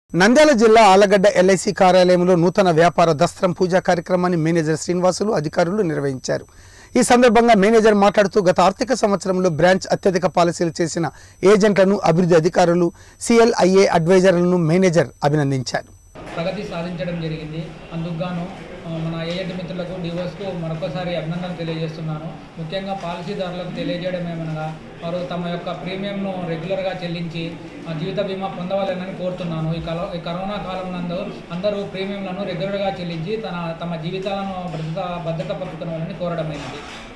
నంద్యాల జిల్లా ఆలగడ్డ ఎల్ఐసి కార్యాలయంలో నూతన వ్యాపార దస్త్రం పూజా కార్యక్రమాన్ని మేనేజర్ శ్రీనివాసులు అధికారులు నిర్వహించారు ఈ సందర్భంగా మేనేజర్ మాట్లాడుతూ గత ఆర్థిక సంవత్సరంలో బ్రాంచ్ అత్యధిక పాలసీలు చేసిన ఏజెంట్లను అభివృద్ధి అధికారులు సిఎల్ఐఏ అడ్వైజర్లను మేనేజర్ అభినందించారు ప్రగతి సాధించడం జరిగింది అందుకు గాను ఆ, మన ఏజెంట్ మిత్రులకు డివోర్స్కు మరొకసారి అభినందనలు తెలియజేస్తున్నాను ముఖ్యంగా పాలసీదారులకు తెలియజేయడం ఏమనగా వారు తమ యొక్క ప్రీమియంను రెగ్యులర్గా చెల్లించి ఆ, జీవిత బీమా పొందవాలని కోరుతున్నాను ఈ కలో ఈ కరోనా కాలం నందు అందరూ ప్రీమియంలను రెగ్యులర్గా చెల్లించి తన తమ జీవితాలను భద్రత భద్రత పరుచుకోవాలని కోరడమైనది